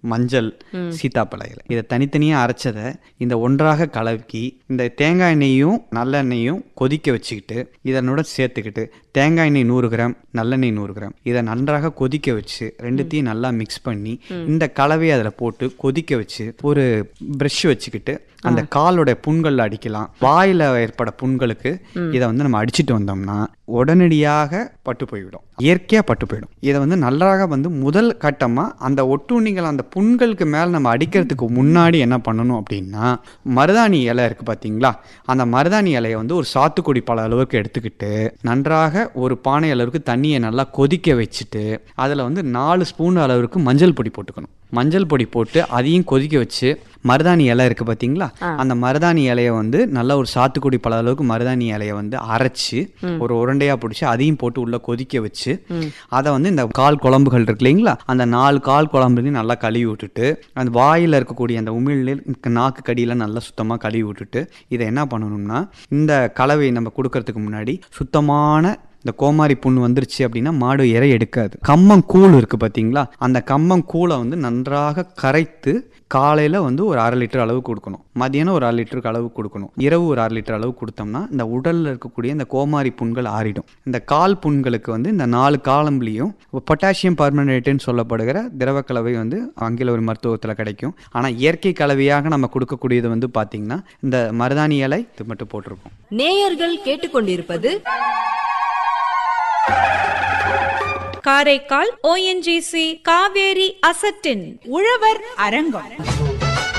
மஞ்சள் சீத்தாப்பழ இலை இதை தனித்தனியாக அரைச்சதை இந்த ஒன்றாக கலக்கி இந்த தேங்காய் எண்ணெயும் நல்லெண்ணெயும் கொதிக்க வச்சுக்கிட்டு இதனோட சேர்த்துக்கிட்டு தேங்காய் எண்ணெய் நூறு கிராம் நல்லெண்ணெய் நூறு கிராம் இதை நன்றாக கொதிக்க வச்சு ரெண்டுத்தையும் நல்லா மிக்ஸ் பண்ணி இந்த கலவையை அதில் போட்டு கொதிக்க வச்சு ஒரு ப்ரஷ் வச்சுக்கிட்டு அந்த காலோட புண்கள்ல அடிக்கலாம் வாயில ஏற்பட புண்களுக்கு இதை வந்து நம்ம அடிச்சிட்டு வந்தோம்னா உடனடியாக பட்டு போய்விடும் இயற்கையாக பட்டு போயிடும் இதை வந்து நல்லாக வந்து முதல் கட்டமாக அந்த ஒட்டுண்ணிகள் அந்த புண்களுக்கு மேலே நம்ம அடிக்கிறதுக்கு முன்னாடி என்ன பண்ணணும் அப்படின்னா மருதாணி இலை இருக்குது பார்த்தீங்களா அந்த மருதாணி இலையை வந்து ஒரு சாத்துக்குடி பல அளவுக்கு எடுத்துக்கிட்டு நன்றாக ஒரு பானை அளவுக்கு தண்ணியை நல்லா கொதிக்க வச்சுட்டு அதில் வந்து நாலு ஸ்பூன் அளவுக்கு மஞ்சள் பொடி போட்டுக்கணும் மஞ்சள் பொடி போட்டு அதையும் கொதிக்க வச்சு மருதாணி இலை இருக்குது பார்த்தீங்களா அந்த மருதாணி இலையை வந்து நல்லா ஒரு சாத்துக்குடி பல அளவுக்கு மருதாணி இலையை வந்து அரைச்சு ஒரு உருண்டையாக பிடிச்சி அதையும் போட்டு உள்ள கொதிக்க வச்சு அதை வந்து இந்த கால் குழம்புகள் இருக்கு இல்லைங்களா அந்த நாலு கால் குழம்புலையும் நல்லா கழுவி விட்டுட்டு அந்த வாயில் இருக்கக்கூடிய அந்த உமிழ்நீர் நாக்கு கடியில் நல்லா சுத்தமாக கழுவி விட்டுட்டு இதை என்ன பண்ணணும்னா இந்த கலவை நம்ம கொடுக்கறதுக்கு முன்னாடி சுத்தமான இந்த கோமாரி புண் வந்துருச்சு அப்படின்னா மாடு இறை எடுக்காது கம்மம் கூழ் இருக்கு பார்த்தீங்களா அந்த கம்மம் கூழை வந்து நன்றாக கரைத்து காலையில் வந்து ஒரு அரை லிட்டர் அளவு கொடுக்கணும் மதியானம் ஒரு அரை லிட்டருக்கு அளவு கொடுக்கணும் இரவு ஒரு அரை லிட்டர் அளவு கொடுத்தோம்னா இந்த உடலில் இருக்கக்கூடிய இந்த கோமாரி புண்கள் ஆறிடும் இந்த கால் புண்களுக்கு வந்து இந்த நாலு காலம்புலையும் பொட்டாசியம் பர்மனேட்டுன்னு சொல்லப்படுகிற திரவ கலவை வந்து ஆங்கில ஒரு மருத்துவத்தில் கிடைக்கும் ஆனால் இயற்கை கலவையாக நம்ம கொடுக்கக்கூடியது வந்து பார்த்திங்கன்னா இந்த மருதாணி இலை இது மட்டும் போட்டிருக்கோம் நேயர்கள் கேட்டுக்கொண்டிருப்பது காரைக்கால் ஓஎன்ஜிசி காவேரி அசட்டின் உழவர் அரங்கம்